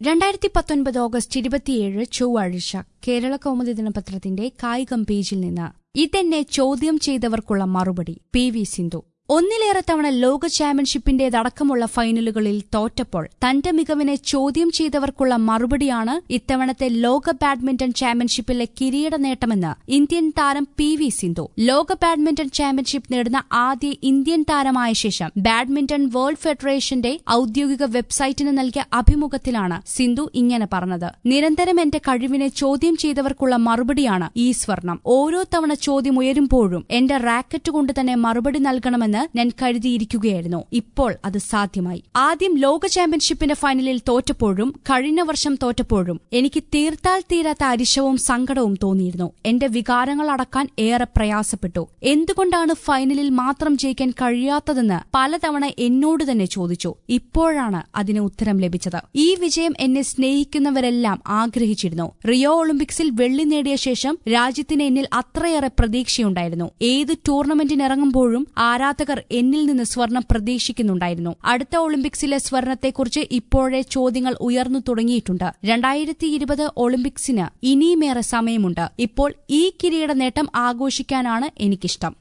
രണ്ടായിരത്തി പത്തൊൻപത് ഓഗസ്റ്റ് ഇരുപത്തിയേഴ് ചൊവ്വാഴ്ച കേരള കൗമുദി ദിനപത്രത്തിന്റെ കായികം പേജിൽ നിന്ന് ഇതെന്നെ ചോദ്യം ചെയ്തവർക്കുള്ള മറുപടി പി വി സിന്ധു ഒന്നിലേറെ തവണ ലോക ചാമ്പ്യൻഷിപ്പിന്റേതടക്കമുള്ള ഫൈനലുകളിൽ തോറ്റപ്പോൾ തന്റെ മികവിനെ ചോദ്യം ചെയ്തവർക്കുള്ള മറുപടിയാണ് ഇത്തവണത്തെ ലോക ബാഡ്മിന്റൺ ചാമ്പ്യൻഷിപ്പിലെ കിരീട നേട്ടമെന്ന് ഇന്ത്യൻ താരം പി വി സിന്ധു ലോക ബാഡ്മിന്റൺ ചാമ്പ്യൻഷിപ്പ് നേടുന്ന ആദ്യ ഇന്ത്യൻ താരമായ ശേഷം ബാഡ്മിന്റൺ വേൾഡ് ഫെഡറേഷന്റെ ഔദ്യോഗിക വെബ്സൈറ്റിന് നൽകിയ അഭിമുഖത്തിലാണ് സിന്ധു ഇങ്ങനെ പറഞ്ഞത് നിരന്തരം എന്റെ കഴിവിനെ ചോദ്യം ചെയ്തവർക്കുള്ള മറുപടിയാണ് ഈ സ്വർണം ഓരോ തവണ ചോദ്യം ഉയരുമ്പോഴും എന്റെ റാക്കറ്റ് കൊണ്ട് തന്നെ മറുപടി നൽകണമെന്ന് ഞാൻ കരുതിയിരിക്കുകയായിരുന്നു ഇപ്പോൾ അത് സാധ്യമായി ആദ്യം ലോക ചാമ്പ്യൻഷിപ്പിന്റെ ഫൈനലിൽ തോറ്റപ്പോഴും കഴിഞ്ഞ വർഷം തോറ്റപ്പോഴും എനിക്ക് തീർത്താൽ തീരാത്ത അരിശവും സങ്കടവും തോന്നിയിരുന്നു എന്റെ വികാരങ്ങൾ അടക്കാൻ ഏറെ പ്രയാസപ്പെട്ടു എന്തുകൊണ്ടാണ് ഫൈനലിൽ മാത്രം ജയിക്കാൻ കഴിയാത്തതെന്ന് പലതവണ എന്നോട് തന്നെ ചോദിച്ചു ഇപ്പോഴാണ് അതിന് ഉത്തരം ലഭിച്ചത് ഈ വിജയം എന്നെ സ്നേഹിക്കുന്നവരെല്ലാം ആഗ്രഹിച്ചിരുന്നു റിയോ ഒളിമ്പിക്സിൽ വെള്ളി നേടിയ ശേഷം രാജ്യത്തിന് എന്നിൽ അത്രയേറെ പ്രതീക്ഷയുണ്ടായിരുന്നു ഏത് ടൂർണമെന്റിനിറങ്ങുമ്പോഴും ആരാധകർ എന്നിൽ നിന്ന് സ്വർണം പ്രതീക്ഷിക്കുന്നുണ്ടായിരുന്നു അടുത്ത ഒളിമ്പിക്സിലെ സ്വർണത്തെക്കുറിച്ച് ഇപ്പോഴേ ചോദ്യങ്ങൾ ഉയർന്നു തുടങ്ങിയിട്ടുണ്ട് രണ്ടായിരത്തി ഇരുപത് ഒളിമ്പിക്സിന് ഇനിയുമേറെ സമയമുണ്ട് ഇപ്പോൾ ഈ കിരീട നേട്ടം ആഘോഷിക്കാനാണ് എനിക്കിഷ്ടം